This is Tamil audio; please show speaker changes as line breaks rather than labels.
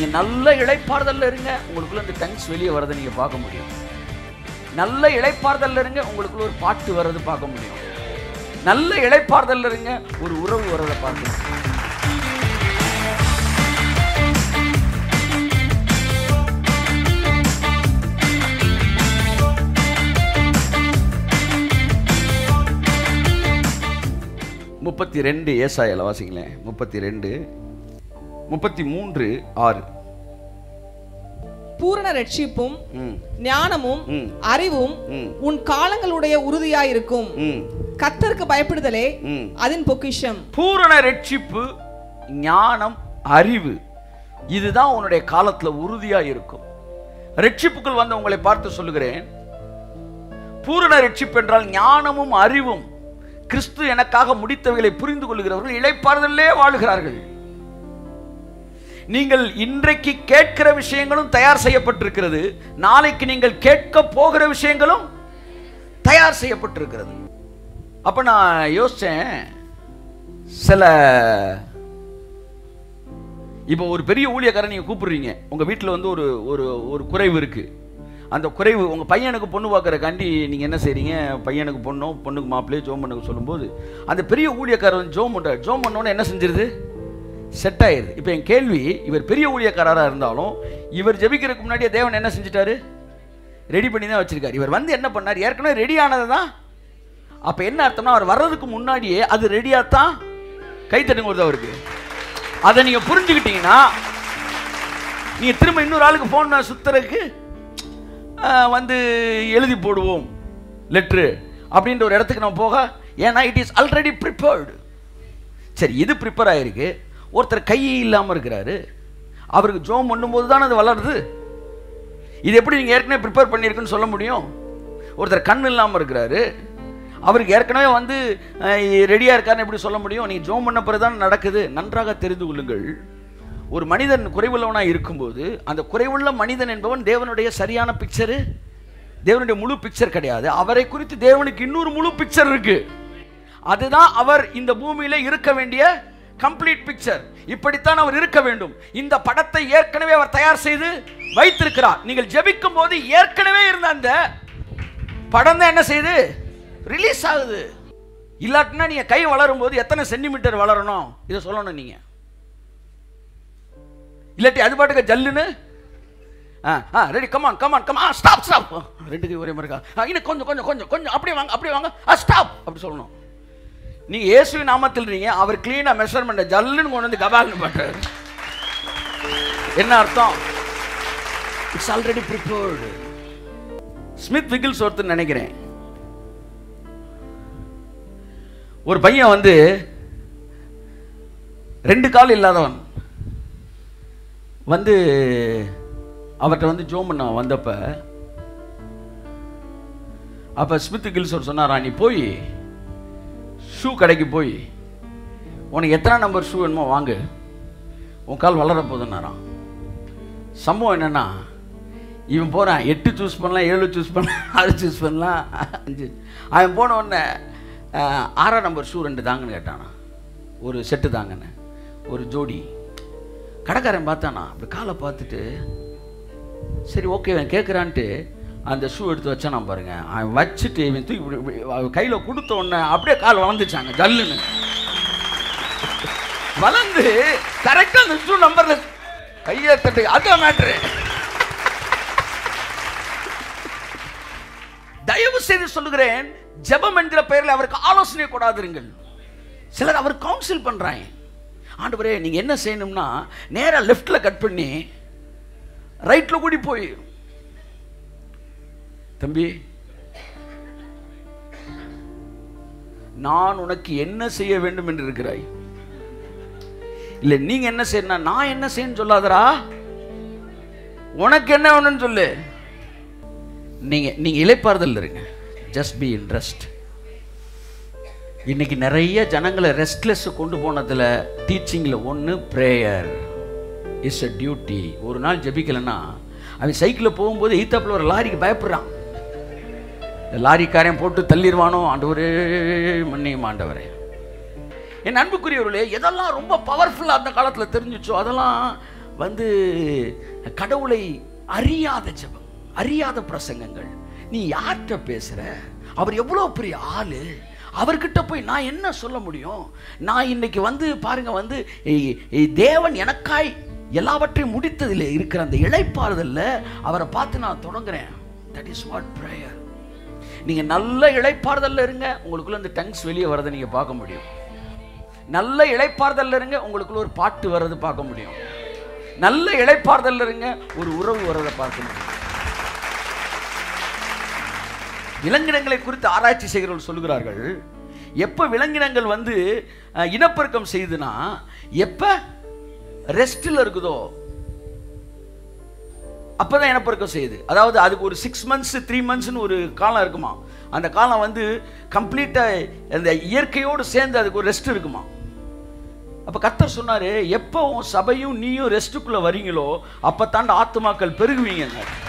நல்ல இளைப்பாறுதல்ல இருங்க உங்களுக்குள்ள இந்த டங்ஸ் வெளியே வரதை நீங்க பார்க்க முடியும் நல்ல இளைப்பாறுதல்ல இருங்க உங்களுக்குள்ள ஒரு பாட்டு வர்றது பார்க்க முடியும் நல்ல இளைப்பாறுதல்ல இருங்க ஒரு உறவு வர்றதை பார்க்க முடியும் முப்பத்தி ரெண்டு ஏசாயில வாசிங்களேன் முப்பத்தி ரெண்டு முப்பத்தி மூன்று ஆறு
பூரண ரட்சிப்பும்
ம்
ஞானமும்
ம்.
அறிவும்
ம்.
உன் காலங்களுடைய உறுதியாயிருக்கும்
ம்
கத்தருக்கு பயப்படுதலே
ம்
அதன் பொக்கிஷம்
பூரண ரட்சிப்பு ஞானம் அறிவு இதுதான் உன்னுடைய காலத்துல உறுதியா இருக்கும் ரட்சிப்புக்குள் வந்த உங்களை பார்த்து சொல்லுகிறேன் பூரண ரட்சிப்பு என்றால் ஞானமும் அறிவும் கிறிஸ்து எனக்காக முடித்தவைகளை புரிந்து கொள்கிறவர்கள் இளைப்பாறுதலே வாழுகிறார்கள் நீங்கள் இன்றைக்கு கேட்கிற விஷயங்களும் தயார் செய்யப்பட்டிருக்கிறது நாளைக்கு நீங்கள் கேட்க போகிற விஷயங்களும் தயார் செய்யப்பட்டிருக்கிறது அப்ப நான் யோசிச்சேன் சில இப்போ ஒரு பெரிய ஊழியக்காரன் நீங்க கூப்பிடுறீங்க உங்க வீட்டில் வந்து ஒரு ஒரு ஒரு குறைவு இருக்கு அந்த குறைவு உங்க பையனுக்கு பொண்ணு பார்க்கறக்காண்டி நீங்க என்ன செய்றீங்க பையனுக்கு பொண்ணோ பொண்ணுக்கு மாப்பிள்ளையோ ஜோம் பண்ணுங்க சொல்லும்போது அந்த பெரிய ஊழியக்காரர் வந்து ஜோம் பண்றாரு ஜோம் பண்ணோன்னு என்ன செஞ்சிருது செட் ஆயிருது இப்போ என் கேள்வி இவர் பெரிய ஊழியக்காரராக இருந்தாலும் இவர் ஜெபிக்கிறதுக்கு முன்னாடியே தேவன் என்ன செஞ்சிட்டாரு ரெடி பண்ணி தான் வச்சிருக்காரு இவர் வந்து என்ன பண்ணார் ஏற்கனவே ரெடி ஆனது தான் அப்போ என்ன அர்த்தம்னா அவர் வர்றதுக்கு முன்னாடியே அது ரெடியாக தான் கை தட்டுங்க வருது அவருக்கு அதை நீங்கள் புரிஞ்சுக்கிட்டீங்கன்னா நீங்கள் திரும்ப இன்னொரு ஆளுக்கு ஃபோன் சுத்துறதுக்கு ஆஹ், வந்து எழுதி போடுவோம் லெட்ரு அப்படின்ற ஒரு இடத்துக்கு நம்ம போக ஏன்னா இட் இஸ் ஆல்ரெடி ப்ரிப்பேர்டு சரி இது ப்ரிப்பேர் ஆகிருக்கு ஒருத்தர் கை இல்லாமல் இருக்கிறாரு அவருக்கு ஜோம் பண்ணும்போது தானே அது வளருது இது எப்படி நீங்கள் ஏற்கனவே ப்ரிப்பேர் பண்ணியிருக்குன்னு சொல்ல முடியும் ஒருத்தர் கண் இல்லாமல் இருக்கிறாரு அவருக்கு ஏற்கனவே வந்து ரெடியாக இருக்காருன்னு எப்படி சொல்ல முடியும் நீங்கள் ஜோம் பண்ண பிறகு தான் நடக்குது நன்றாக தெரிந்து கொள்ளுங்கள் ஒரு மனிதன் குறைவுள்ளவனாக இருக்கும்போது அந்த குறைவுள்ள மனிதன் என்பவன் தேவனுடைய சரியான பிக்சரு தேவனுடைய முழு பிக்சர் கிடையாது அவரை குறித்து தேவனுக்கு இன்னொரு முழு பிக்சர் இருக்கு அதுதான் அவர் இந்த பூமியில இருக்க வேண்டிய கம்ப்ளீட் பிக்சர் இப்படித்தான் அவர் இருக்க வேண்டும் இந்த படத்தை ஏற்கனவே அவர் தயார் செய்து வைத்திருக்கிறார் நீங்கள் ஜெபிக்கும் போது ஏற்கனவே இருந்த அந்த படம் தான் என்ன செய்யுது ரிலீஸ் ஆகுது இல்லாட்டினா நீங்க கை வளரும் போது எத்தனை சென்டிமீட்டர் வளரணும் இதை சொல்லணும் நீங்க இல்லாட்டி அது பாட்டுக்கு ஜல்லுன்னு ஆ ஆ ready come on come on come on stop stop ரெண்டு கை ஒரே மாதிரி இருக்கா ஆ, இன்னும் கொஞ்சம் கொஞ்சம் கொஞ்சம் கொஞ்சம் அப்படியே வாங்க அப்படியே வாங்க ஆ ஸ்டாப் அப்படி சொல்லணும் நீங்க இயேசுவின் நாமத்தில் இருக்கீங்க அவர் கிளீனா மெஷர்மெண்ட் ஜல்லுன்னு கொண்டு வந்து கபால்னு பண்றாரு என்ன அர்த்தம் இட்ஸ் ஆல்ரெடி ப்ரிப்பேர்டு ஸ்மித் விகில்ஸ் ஒருத்தர் நினைக்கிறேன் ஒரு பையன் வந்து ரெண்டு கால் இல்லாதவன் வந்து அவர்கிட்ட வந்து ஜோம் பண்ண வந்தப்ப அப்ப ஸ்மித் கில்சோர் சொன்னாரா நீ போய் ஷூ கடைக்கு போய் உனக்கு எத்தனை நம்பர் ஷூ வேணுமோ வாங்கு உன் கால் வளர போதுன்னாராம் சம்பவம் என்னன்னா இவன் போகிறான் எட்டு சூஸ் பண்ணலாம் ஏழு சூஸ் பண்ணலாம் ஆறு சூஸ் பண்ணலாம் அஞ்சு அவன் போன உடனே அஹ், ஆறாம் நம்பர் ஷூ ரெண்டு தாங்கன்னு கேட்டானா ஒரு செட்டு தாங்கன்னு ஒரு ஜோடி கடைக்காரன் பார்த்தானா அப்படி காலை பார்த்துட்டு சரி ஓகே இவன் கேட்குறான்ட்டு அந்த ஷூ எடுத்து வச்சானா பாருங்க அவன் வச்சுட்டு இவன் தூக்கி இப்படி- இப்படி அவன் கையில் கொடுத்த உடனே அப்படியே கால் வளர்ந்துச்சாங்க ஜல்லுன்னு வளர்ந்து கரெக்டாக அந்த ஷூ நம்பர்ல கையை தட்டு அதான் மேட்ரு தயவு செய்து சொல்லுகிறேன் ஜெபம் என்கிற பெயரில் அவருக்கு ஆலோசனை கொடாதிருங்கள் சிலர் அவர் கவுன்சில் பண்றாங்க ஆண்டவரே நீங்க என்ன செய்யணும்னா நேரா லெஃப்ட்ல கட் பண்ணி ரைட்ல கூடி போய் தம்பி நான் உனக்கு என்ன செய்ய வேண்டும் என்று இருக்கிறாய் இல்ல நீங்க என்ன செய்யணும் நான் என்ன செய்யணும் சொல்லாதடா உனக்கு என்ன வேணும்னு சொல்லு நீங்க நீங்க இளைப்பாறுதல் இருங்க ஜஸ்ட் பி இன் ரெஸ்ட் இன்னைக்கு நிறைய ஜனங்களை ரெஸ்ட்லெஸ் கொண்டு போனதுல டீச்சிங்ல ஒன்று ப்ரேயர் இஸ் அ டியூட்டி ஒரு நாள் ஜெபிக்கலைன்னா அவன் சைக்கிளில் போகும்போது ஈத்தாப்புல ஒரு லாரிக்கு பயப்படுறான் இந்த லாரிக்காரன் போட்டு தள்ளிடுவானோ ஆண்டவரே மன்னியும் ஆண்டவரே என் அன்புக்குரியவர்களே எதெல்லாம் ரொம்ப பவர்ஃபுல்லாக அந்த காலத்தில் தெரிஞ்சிச்சோ அதெல்லாம் வந்து கடவுளை அறியாத ஜெபம் அறியாத பிரசங்கங்கள் நீ யார்கிட்ட பேசுற அவர் எவ்வளோ பெரிய ஆளு அவர்கிட்ட போய் நான் என்ன சொல்ல முடியும் நான் இன்னைக்கு வந்து பாருங்க வந்து ஏய், ஏய், தேவன் எனக்காய் எல்லாவற்றையும் முடித்ததில் இருக்கிற அந்த இளைப்பாறுதல்ல அவரை பார்த்து நான் தொடங்குறேன் தட் இஸ் வாட் ப்ரேயர் நீங்க நல்ல இளைப்பாறுதல்ல இருங்க உங்களுக்குள்ள இந்த டங்ஸ் வெளியே வரதை நீங்க பார்க்க முடியும் நல்ல இளைப்பாறுதல்ல இருங்க உங்களுக்குள்ள ஒரு பாட்டு வர்றது பார்க்க முடியும் நல்ல இளைப்பாறுதல்ல இருங்க ஒரு உறவு வர்றதை பார்க்க முடியும் விலங்கினங்களை குறித்து ஆராய்ச்சி செய்கிறவர்கள் சொல்லுகிறார்கள் எப்ப விலங்கினங்கள் வந்து அஹ், இனப்பெருக்கம் செய்யுதுன்னா எப்ப ரெஸ்டில் இருக்குதோ அப்பதான் இனப்பெருக்கம் செய்யுது அதாவது அதுக்கு ஒரு சிக்ஸ் மந்த்ஸ் த்ரீ மந்த்ஸ்னு ஒரு காலம் இருக்குமா அந்த காலம் வந்து கம்ப்ளீட்டாக அந்த இயற்கையோடு சேர்ந்து அதுக்கு ஒரு ரெஸ்ட் இருக்குமா அப்போ கர்த்தர் சொன்னாரு எப்போ உன் சபையும் நீயும் ரெஸ்ட்டுக்குள்ளே வரீங்களோ அப்போ தாண்ட ஆத்துமாக்கள் பெருகுவீங்க